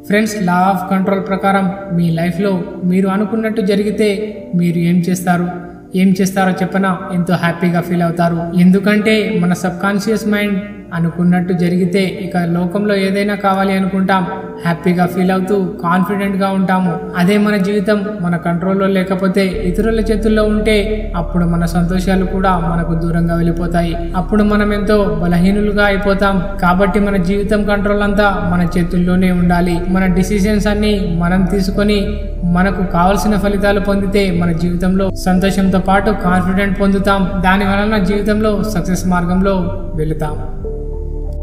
friends law of control ప్రకారం మీ లైఫ్లో మీరు అనుకున్నట్టు జరిగితే మీరు ఏం చేస్తారు ఏం చేస్తారో చెప్పనా ఎంతో హ్యాపీగా ఫీల్ అవుతారు ఎందుకంటే మన సబ్ కాన్షియస్ మైండ్ అనుకున్నట్టు జరిగితే ఇక లోకంలో ఏదైనా కావాలి అనుకుంటాం హ్యాపీగా ఫీల్ అవుతూ కాన్ఫిడెంట్గా ఉంటాము అదే మన జీవితం మన కంట్రోల్లో లేకపోతే ఇతరుల చేతుల్లో ఉంటే అప్పుడు మన సంతోషాలు కూడా మనకు దూరంగా వెళ్ళిపోతాయి అప్పుడు మనం ఎంతో బలహీనులుగా అయిపోతాం కాబట్టి మన జీవితం కంట్రోల్ అంతా మన చేతుల్లోనే ఉండాలి మన డిసిషన్స్ అన్ని మనం తీసుకొని మనకు కావలసిన ఫలితాలు పొందితే మన జీవితంలో సంతోషంతో పాటు కాన్ఫిడెంట్ పొందుతాం దాని వలన జీవితంలో సక్సెస్ మార్గంలో వెళుతాం